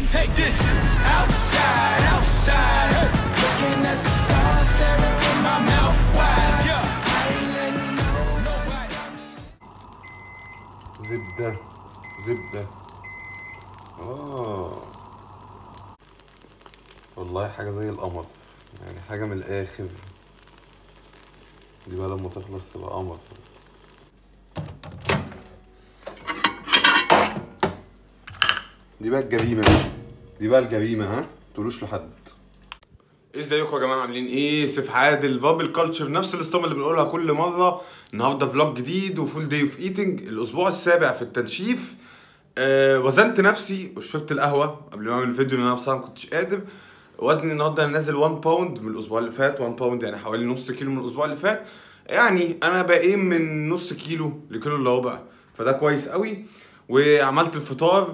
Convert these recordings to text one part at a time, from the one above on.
take this. Outside, outside. Hey. Looking at the stars, staring with my mouth wide. Yeah. I ain't letting no, nobody stop me. زبدة زبدة آه والله حاجة زي القمر يعني حاجة من الآخر دي بقى لما تخلص تبقى قمر دي بقى الجريمة دي بقى الجريمة ها تقولوش لحد ازيكم يا جماعه عاملين ايه سيف عادل بابل كلتشر نفس الاسطمه اللي بنقولها كل مره النهارده فلوج جديد وفول داي اوف ايتنج الاسبوع السابع في التنشيف آه وزنت نفسي وشربت القهوه قبل ما اعمل الفيديو لان انا بصراحه ما كنتش قادر وزني النهارده انا نازل 1 باوند من الاسبوع اللي فات 1 باوند يعني حوالي نص كيلو من الاسبوع اللي فات يعني انا بقيم من نص كيلو لكيلو الا ربع فده كويس قوي وعملت الفطار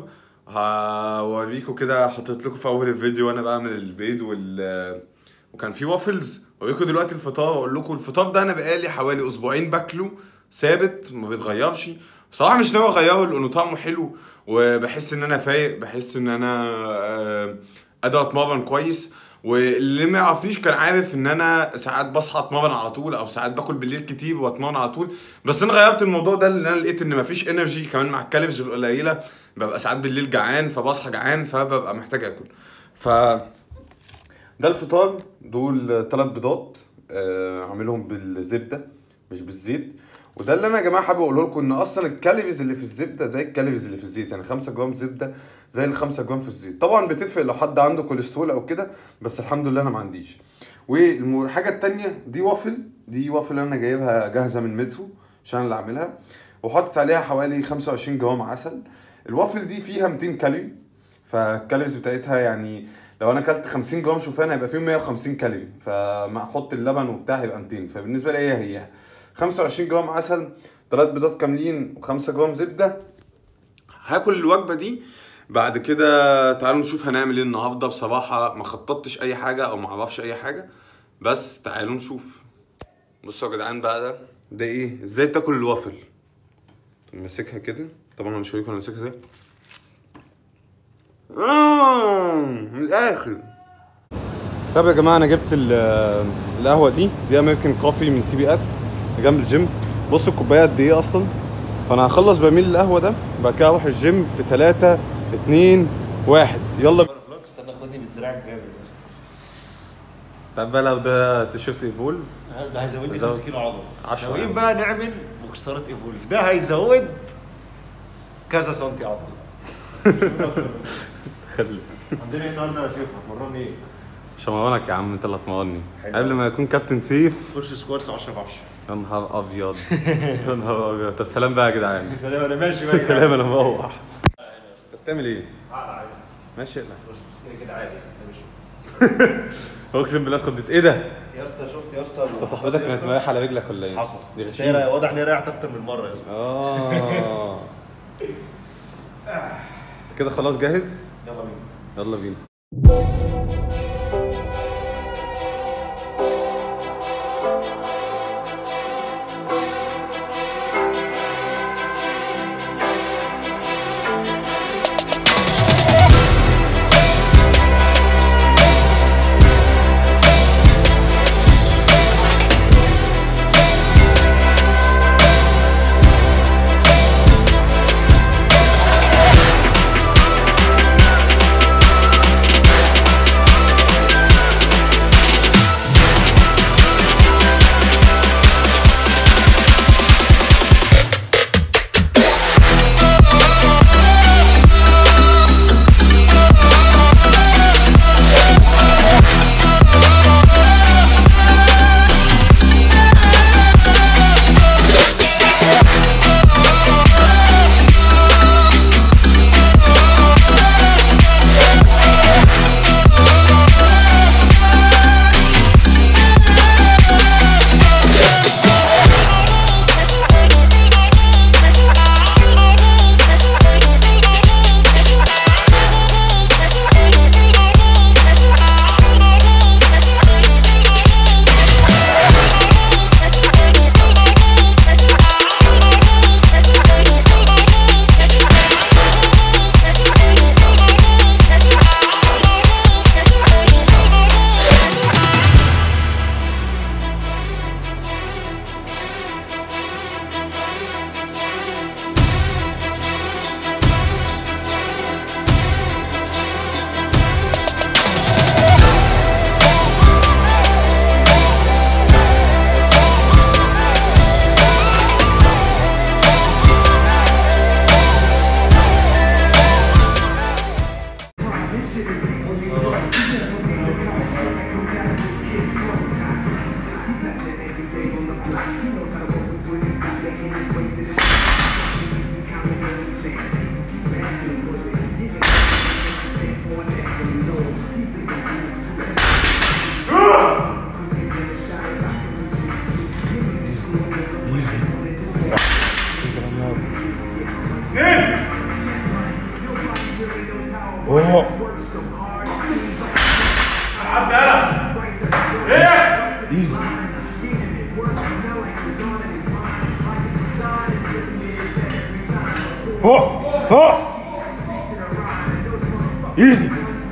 هوريكم كده حطيت لكم في اول الفيديو وانا بعمل البيض وال وكان في وافلز اوريكم دلوقتي الفطار اقول لكم الفطار ده انا بقالي حوالي اسبوعين باكله ثابت ما بيتغيرش بصراحه مش ناوي اغيره لانه طعمه حلو وبحس ان انا فايق بحس ان انا آه، قادر اتمرن كويس واللي ما يعرفنيش كان عارف ان انا ساعات بصحى اتمرن على طول او ساعات باكل بالليل كتير واتمرن على طول بس انا غيرت الموضوع ده لان انا لقيت ان مفيش انرجي كمان مع الكالوريز القليله ببقى ساعات بالليل جعان فبصحى جعان فببقى محتاج اكل ف ده الفطار دول ثلاث بيضات آه، عاملهم بالزبده مش بالزيت وده اللي انا يا جماعه حابب اقوله لكم ان اصلا الكالوريز اللي في الزبده زي الكالوريز اللي في الزيت يعني 5 جرام زبده زي ال 5 جرام في الزيت طبعا بتفرق لو حد عنده كوليسترول او كده بس الحمد لله انا ما عنديش والحاجه التانية دي وافل دي وافل انا جايبها جاهزه من مترو عشان أنا اللي عاملها وحاطط عليها حوالي 25 جرام عسل الوافل دي فيها 200 كالوري فالكالوريز بتاعتها يعني لو انا اكلت 50 جرام شوفان هيبقى فيهم 150 كالوري فما احط اللبن وبتاع هيبقى 200 فبالنسبه لي هي هي 25 جرام عسل ثلاث بيضات كاملين و5 جرام زبده هاكل الوجبه دي بعد كده تعالوا نشوف هنعمل ايه النهارده بصراحه ما خططتش اي حاجه او ما اعرفش اي حاجه بس تعالوا نشوف بصوا يا جدعان بقى ده ده ايه ازاي تاكل الوافل ماسكها كده طبعا انا مش هوريكم انا ماسكها ازاي آه من الاخر طب يا جماعه انا جبت ال- القهوه دي دي امريكان كوفي من تي بي اس جنب الجيم بصوا الكوبايه قد ايه اصلا فانا هخلص بميل القهوه ده بعد كده اروح الجيم في 3 2 1 يلا فلوج استنى خدني بالدراع جامد بس طب بقى لو ده تيشيرت ايفول ده هيزود لي زود. 5 كيلو عضله 10 ناويين بقى نعمل مكسرات ايفولف ده هيزود كذا سنتي عضله خلي عندنا ايه النهارده يا شيخ هتمرني ايه؟ مش همرنك يا عم انت اللي هتمرني حلو. قبل ما يكون كابتن سيف فرش سكوارس 10 في 10 يا نهار ابيض يا نهار ابيض طب سلام بقى يا جدعان سلام انا ماشي بقى سلام انا مروح انت بتعمل ايه؟ عادي ماشي اقلع بس بس كده كده عادي انا مش اقسم بالله اتخضيت ايه ده؟ يا اسطى شفت يا اسطى انت صاحبتك كانت رايحه على رجلك ولا ايه؟ حصل دي بس غشيمة. هي واضح ان هي ريحت اكتر من مره يا اسطى اه كده خلاص جاهز؟ يلا بينا يلا بينا ايزي فوق فوق ايزي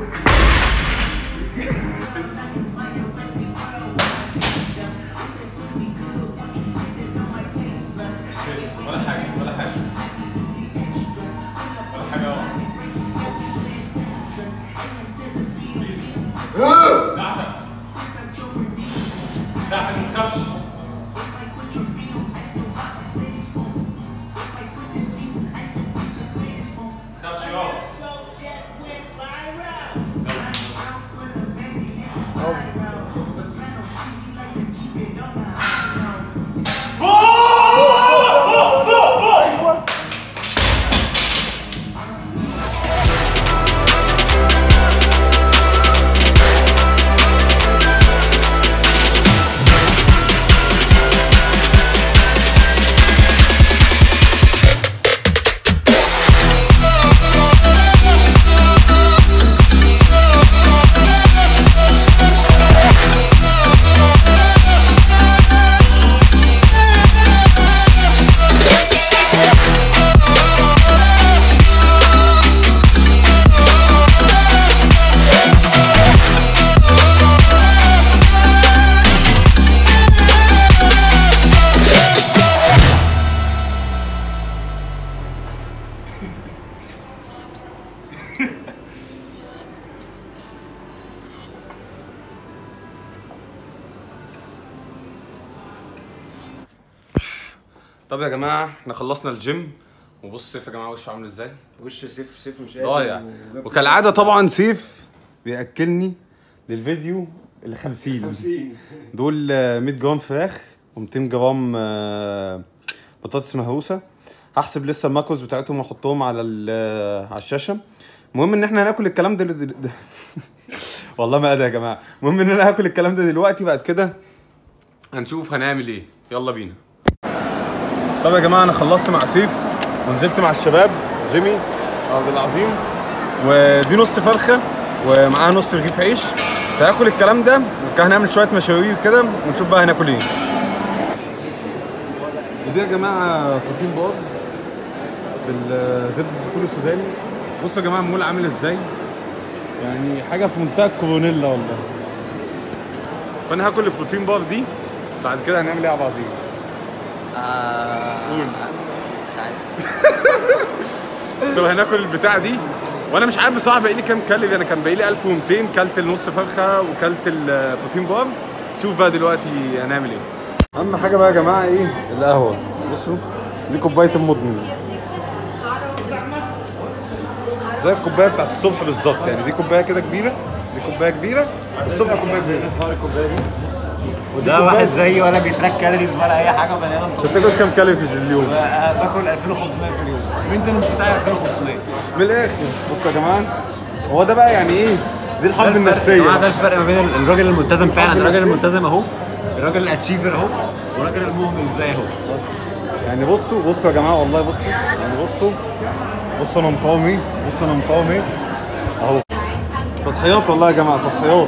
ولا حاجه ولا حاجه ولا حاجه اهو ايزي بتاعتك بتاعتك ما تخافش ما تخافش يابا طب يا جماعه احنا خلصنا الجيم وبص سيف يا جماعه وشه عامل ازاي وش سيف سيف مش ضايع وجاب- وكالعاده طبعا سيف بياكلني للفيديو ال 50 50 دول آه، 100 جرام فراخ و200 جرام آه، بطاطس مهروسه هحسب لسه الماكروز بتاعتهم واحطهم على ال- آه، على الشاشه المهم ان احنا هناكل الكلام ده دل- دل- والله ما قادر يا جماعه المهم ان انا هاكل الكلام ده دلوقتي بعد كده هنشوف هنعمل ايه يلا بينا طب يا جماعه انا خلصت مع سيف ونزلت مع الشباب جيمي عبد العظيم ودي نص فرخه ومعاها نص رغيف عيش فهاكل الكلام ده وكده هنعمل شويه مشاوير كده ونشوف بقى هناكل ايه ودي يا جماعه بروتين بار بالزبده الفول السوداني بصوا يا جماعه المول عامل ازاي يعني حاجه في منتهى الكورونيلا والله فانا هاكل البروتين بار دي بعد كده هنعمل ايه يا عبد العظيم قول. مش عارف طب هناكل البتاع دي وانا مش عارف بصراحه باقي لي كام كالوري انا كان باقي لي 1200 كلت النص فرخه وكلت البروتين بار شوف بقى دلوقتي هنعمل ايه اهم حاجه بقى يا جماعه ايه القهوه بصوا دي كوبايه المدمن زي الكوبايه بتاعت الصبح بالظبط يعني دي كوبايه كده كبيره دي كوبايه كبيره الصبح كوبايه كبيره وده واحد زيي ولا بيتراك كالوريز ولا اي حاجه بني ادم انت بتاكل كام كالوري في اليوم؟ آه، باكل 2500 في اليوم المينتنس بتاعي 2500 من الاخر بصوا يا جماعه هو ده بقى يعني ايه؟ دي الحرب يا جماعه النفسيه ده الفرق ما بين الراجل الملتزم فعلا الحرب الراجل النفسية. الملتزم اهو الراجل الاتشيفر اهو والراجل المهمل ازاي اهو يعني بصوا بصوا يا جماعه والله بصوا يعني بصوا بصوا انا مقاوم ايه بصوا انا مقاوم ايه اهو تضحيات والله يا جماعه تضحيات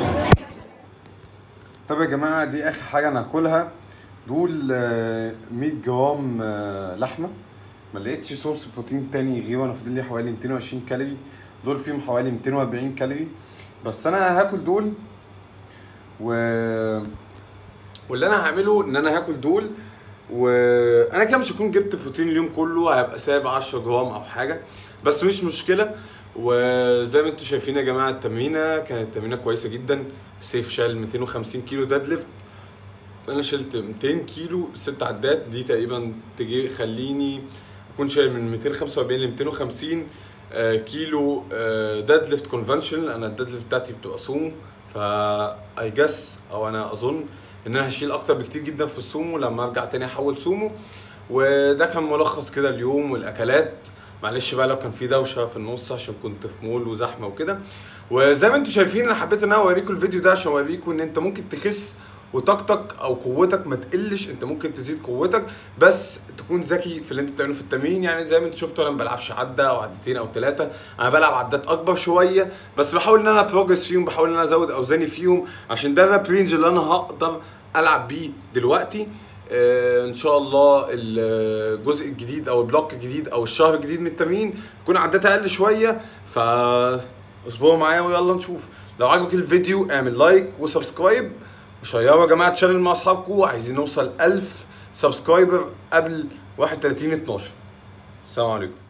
طب يا جماعه دي اخر حاجه انا هاكلها دول آه، 100 جرام آه، لحمه ما لقيتش سورس بروتين تاني غيره انا فاضل لي حوالي 220 كالوري دول فيهم حوالي 240 كالوري بس انا هاكل دول و واللي انا هعمله ان انا هاكل دول وانا كده مش هكون جبت بروتين اليوم كله هيبقى سايب 10 جرام او حاجه بس مش مشكله وزي ما انتم شايفين يا جماعه التمرينه كانت تمرينه كويسه جدا سيف شال 250 كيلو ديد ليفت انا شلت 200 كيلو ست عدات دي تقريبا تجي خليني اكون شايل من 245 ل 250 آه، كيلو ديد ليفت كونفنشن انا الديد ليفت بتاعتي بتبقى سومو فا اي جس او انا اظن ان انا هشيل اكتر بكتير جدا في السومو لما ارجع تاني احول سومو وده كان ملخص كده اليوم والاكلات معلش بقى لو كان في دوشه في النص عشان كنت في مول وزحمه وكده وزي ما انتم شايفين انا حبيت ان انا اوريكم الفيديو ده عشان اوريكم ان انت ممكن تخس وطاقتك او قوتك ما تقلش انت ممكن تزيد قوتك بس تكون ذكي في اللي انت بتعمله في التمرين يعني زي ما انتم شفتوا انا ما بلعبش عده او عدتين او ثلاثه انا بلعب عدات اكبر شويه بس بحاول ان انا بروجرس فيهم بحاول ان انا ازود اوزاني فيهم عشان ده الراب رينج اللي انا هقدر العب بيه دلوقتي آه، ان شاء الله الجزء الجديد او البلوك الجديد او الشهر الجديد من التمرين يكون عدات اقل شويه ف اصبروا معايا ويلا نشوف لو عجبك الفيديو اعمل لايك وسبسكرايب وشيروا يا جماعه الشانل مع اصحابكم عايزين نوصل 1000 سبسكرايبر قبل 31 12 السلام عليكم